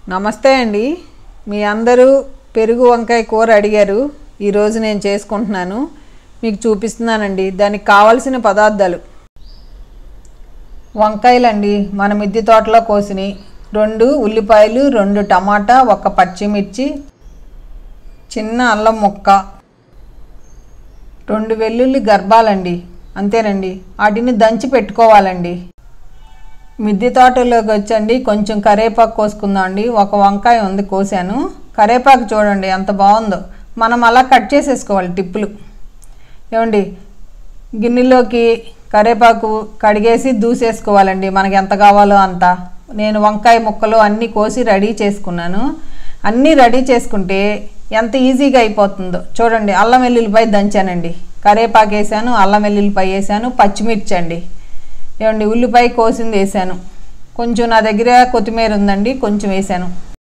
నమస్తే అండి మీ అందరూ పెరుగు వంకాయ కూర అడిగారు ఈరోజు నేను చేసుకుంటున్నాను మీకు చూపిస్తున్నానండి దానికి కావలసిన పదార్థాలు వంకాయలండి మన మిద్దె తోటలో కోసినవి రెండు ఉల్లిపాయలు రెండు టమాటా ఒక పచ్చిమిర్చి చిన్న అల్లం ముక్క రెండు వెల్లుల్లి గర్భాలండి అంతేనండి వాటిని దంచి పెట్టుకోవాలండి మిద్దె తోటలోకి వచ్చండి కొంచెం కరేపాకు కోసుకుందాం అండి ఒక వంకాయ ఉంది కోసాను కరేపాకు చూడండి ఎంత బాగుందో మనం అలా కట్ చేసేసుకోవాలి టిప్పులు ఏమండి గిన్నెలోకి కరేపాకు కడిగేసి దూసేసుకోవాలండి మనకి ఎంత కావాలో అంత నేను వంకాయ ముక్కలు అన్నీ కోసి రెడీ చేసుకున్నాను అన్నీ రెడీ చేసుకుంటే ఎంత ఈజీగా అయిపోతుందో చూడండి అల్లం వెల్లుల్లిపాయ దంచానండి కరేపాకు వేసాను అల్లం వెల్లుల్లిపాయ వేసాను పచ్చిమిర్చి అండి ఏమండి ఉల్లిపాయ కోసింది వేసాను కొంచెం నా దగ్గర కొత్తిమీర ఉందండి కొంచెం వేసాను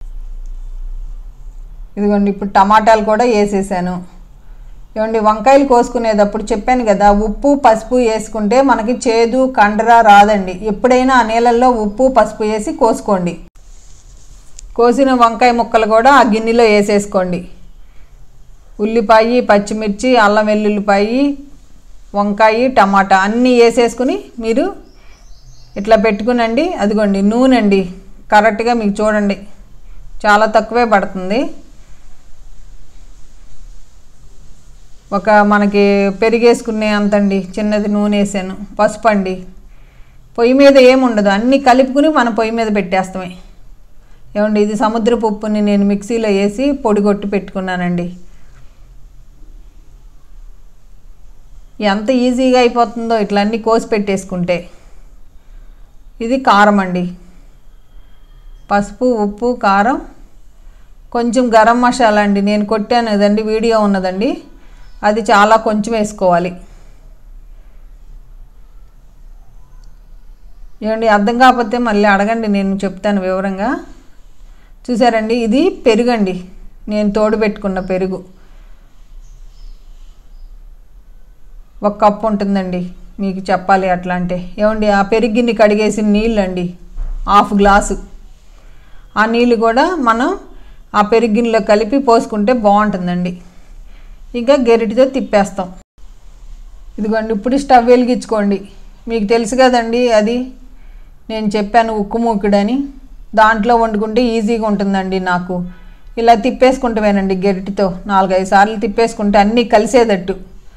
ఇదిగోండి ఇప్పుడు టమాటాలు కూడా వేసేసాను ఏమండి వంకాయలు కోసుకునేటప్పుడు చెప్పాను కదా ఉప్పు పసుపు వేసుకుంటే మనకి చేదు కండర రాదండి ఎప్పుడైనా ఆ నీళ్ళల్లో ఉప్పు పసుపు వేసి కోసుకోండి కోసిన వంకాయ ముక్కలు కూడా ఆ గిన్నెలో వేసేసుకోండి ఉల్లిపాయ పచ్చిమిర్చి అల్లం వెల్లుల్లిపాయ వంకాయ టమాటా అన్నీ వేసేసుకుని మీరు ఇట్లా పెట్టుకునండి అదిగోండి నూనె అండి కరెక్ట్గా మీకు చూడండి చాలా తక్కువే పడుతుంది ఒక మనకి పెరిగేసుకునే అంతండి చిన్నది నూనె వేసాను పసుపు అండి పొయ్యి మీద ఏముండదు అన్నీ కలుపుకుని మనం పొయ్యి మీద పెట్టేస్తామే ఏమండి ఇది సముద్రపు ఉప్పుని నేను మిక్సీలో వేసి పొడి కొట్టి పెట్టుకున్నానండి ఎంత ఈజీగా అయిపోతుందో ఇట్లా అన్నీ కోసి పెట్టేసుకుంటే ఇది కారం అండి పసుపు ఉప్పు కారం కొంచెం గరం మసాలా అండి నేను కొట్టాను కదండి వీడియో ఉన్నదండి అది చాలా కొంచెం వేసుకోవాలి ఏమండి అర్థం కాకపోతే మళ్ళీ అడగండి నేను చెప్తాను వివరంగా చూసారండి ఇది పెరుగండి నేను తోడు పెట్టుకున్న పెరుగు ఒక కప్పు ఉంటుందండి మీకు చెప్పాలి అట్లా అంటే ఏమండి ఆ పెరిగిన్ని కడిగేసిన నీళ్ళు అండి హాఫ్ గ్లాసు ఆ నీళ్ళు కూడా మనం ఆ పెరిగిన్లో కలిపి పోసుకుంటే బాగుంటుందండి ఇంకా గెరిటితో తిప్పేస్తాం ఇదిగోండి ఇప్పుడు స్టవ్ వెలిగించుకోండి మీకు తెలుసు కదండి అది నేను చెప్పాను ఉక్కు మూకుడని దాంట్లో వండుకుంటే ఈజీగా ఉంటుందండి నాకు ఇలా తిప్పేసుకుంటామేనండి గెరిటితో నాలుగైదు సార్లు తిప్పేసుకుంటే అన్నీ కలిసేటట్టు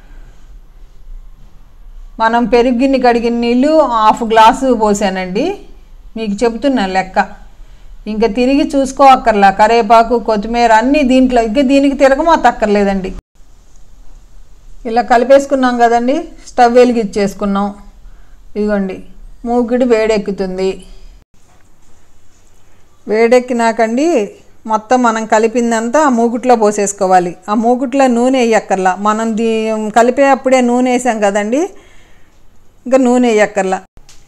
మనం పెరుగిన్ని కడిగిన నీళ్ళు హాఫ్ గ్లాసు పోసానండి మీకు చెబుతున్నా లెక్క ఇంకా తిరిగి చూసుకోవక్కర్లా కరేపాకు కొత్తిమీర అన్నీ దీంట్లో ఇంకా దీనికి తిరగమాతక్కర్లేదండి ఇలా కలిపేసుకున్నాం కదండి స్టవ్ వెలిగిచ్చేసుకున్నాం ఇదిగోండి మూకిడి వేడెక్కుతుంది వేడెక్కినాకండి మొత్తం మనం కలిపిందంతా ఆ మూకుట్లో పోసేసుకోవాలి ఆ మూకుట్లో నూనె వేయక్కర్లా మనం దీ కలిపేటప్పుడే నూనె వేసాం కదండి ఇంకా నూనె వేయక్కర్లా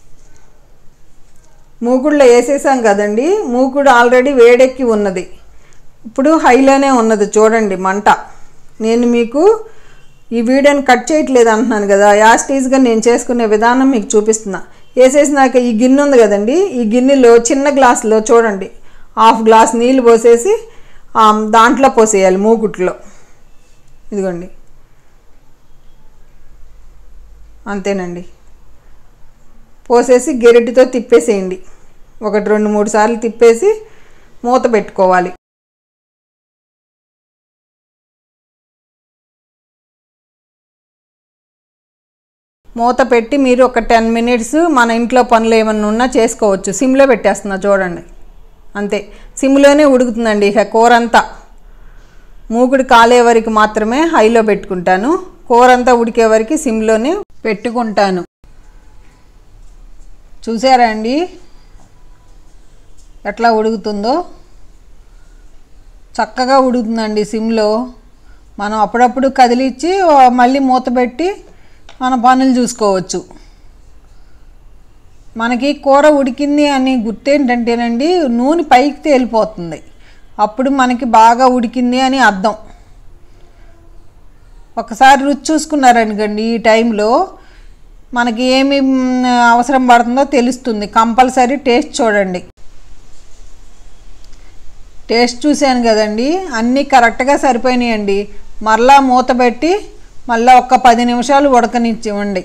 మూకుడులో వేసేసాం కదండి మూకుడు ఆల్రెడీ వేడెక్కి ఉన్నది ఇప్పుడు హైలోనే ఉన్నది చూడండి మంట నేను మీకు ఈ వీడియోని కట్ చేయట్లేదు అంటున్నాను కదా యాస్టీజ్గా నేను చేసుకునే విధానం మీకు చూపిస్తున్నా వేసేసినాక ఈ గిన్నె ఉంది కదండి ఈ గిన్నెలో చిన్న గ్లాసులో చూడండి హాఫ్ గ్లాస్ నీళ్ళు పోసేసి ఆ, దాంట్లో పోసేయాలి మూకుట్లో ఇదిగోండి అంతేనండి పోసేసి గెరిటితో తిప్పేసేయండి ఒకటి రెండు మూడు సార్లు తిప్పేసి మూత పెట్టుకోవాలి మూత పెట్టి మీరు ఒక టెన్ మినిట్స్ మన ఇంట్లో పనులు ఏమన్నా ఉన్నా చేసుకోవచ్చు సిమ్లో పెట్టేస్తున్నా చూడండి అంతే సిమ్లోనే ఉడుకుతుందండి ఇక కూర అంతా మూకుడు కాలే వరకు మాత్రమే హైలో పెట్టుకుంటాను కూర అంతా ఉడికే వరకు సిమ్లోనే పెట్టుకుంటాను చూసారా అండి ఎట్లా ఉడుకుతుందో చక్కగా ఉడుకుతుందండి సిమ్లో మనం అప్పుడప్పుడు కదిలిచ్చి ఆ, మళ్ళీ మూత పెట్టి మన పనులు చూసుకోవచ్చు మనకి కూర ఉడికింది అని గుర్తేంటంటేనండి నూనె పైకి తేలిపోతుంది అప్పుడు మనకి బాగా ఉడికింది అని అర్థం ఒకసారి రుచి చూసుకున్నారనుకోండి ఈ టైంలో మనకి ఏమి మ్, అవసరం పడుతుందో తెలుస్తుంది కంపల్సరీ టేస్ట్ చూడండి టేస్ట్ చూశాను కదండి అన్నీ కరెక్ట్గా సరిపోయినాయండి మరలా మూత పెట్టి మళ్ళీ ఒక్క పది నిమిషాలు ఉడకనిచ్చివ్వండి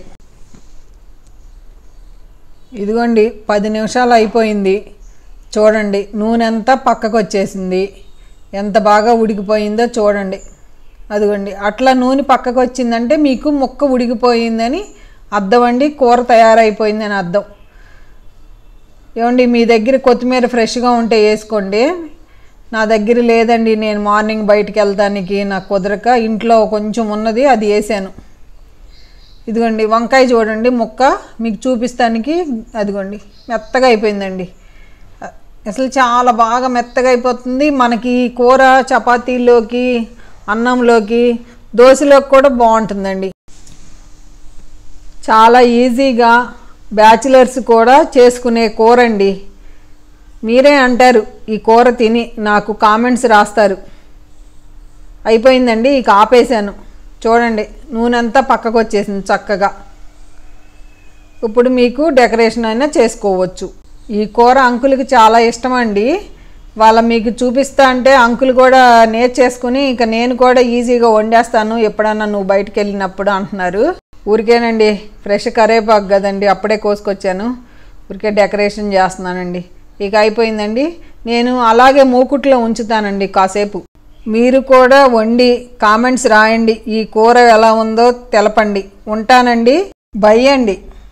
ఇదిగోండి పది నిమిషాలు అయిపోయింది చూడండి నూనె అంతా పక్కకు వచ్చేసింది ఎంత బాగా ఉడికిపోయిందో చూడండి అదిగోండి అట్లా నూనె పక్కకు వచ్చిందంటే మీకు ముక్క ఉడికిపోయిందని అర్థం అండి కూర తయారైపోయిందని అర్థం ఏమండి మీ దగ్గర కొత్తిమీర ఫ్రెష్గా ఉంటే వేసుకోండి నా దగ్గర లేదండి నేను మార్నింగ్ బయటికి వెళ్తానికి నాకు కుదరక ఇంట్లో కొంచెం ఉన్నది అది వేసాను ఇదిగోండి వంకాయ చూడండి ముక్క మీకు చూపిస్తానికి అదిగోండి మెత్తగా అయిపోయిందండి అ- అసలు చాలా బాగా మెత్తగా అయిపోతుంది మనకి ఈ కూర చపాతీలోకి అన్నంలోకి దోశలోకి కూడా బాగుంటుందండి చాలా ఈజీగా బ్యాచిలర్స్ కూడా చేసుకునే కూర అండి మీరే అంటారు ఈ కూర తిని నాకు కామెంట్స్ రాస్తారు అయిపోయిందండి ఇక ఆపేసాను చూడండి నూనె అంతా పక్కకు వచ్చేసింది చక్కగా ఇప్పుడు మీకు డెకరేషన్ అయినా చేసుకోవచ్చు ఈ కూర అంకులకి చాలా ఇష్టం అండి వాళ్ళ మీకు చూపిస్తా అంటే అంకుల్ కూడా నేర్చేసుకుని ఇక నేను కూడా ఈజీగా వండేస్తాను ఎప్పుడన్నా నువ్వు బయటికి వెళ్ళినప్పుడు అంటున్నారు ఊరికేనండి ఫ్రెష్ కరేపాకు కదండి అప్పుడే కోసుకొచ్చాను ఊరికే డెకరేషన్ చేస్తున్నానండి ఇక అయిపోయిందండి నేను అలాగే మూకుట్లో ఉంచుతానండి కాసేపు మీరు కూడా వండి కామెంట్స్ రాయండి ఈ కూర ఎలా ఉందో తెలపండి ఉంటానండి బై అండి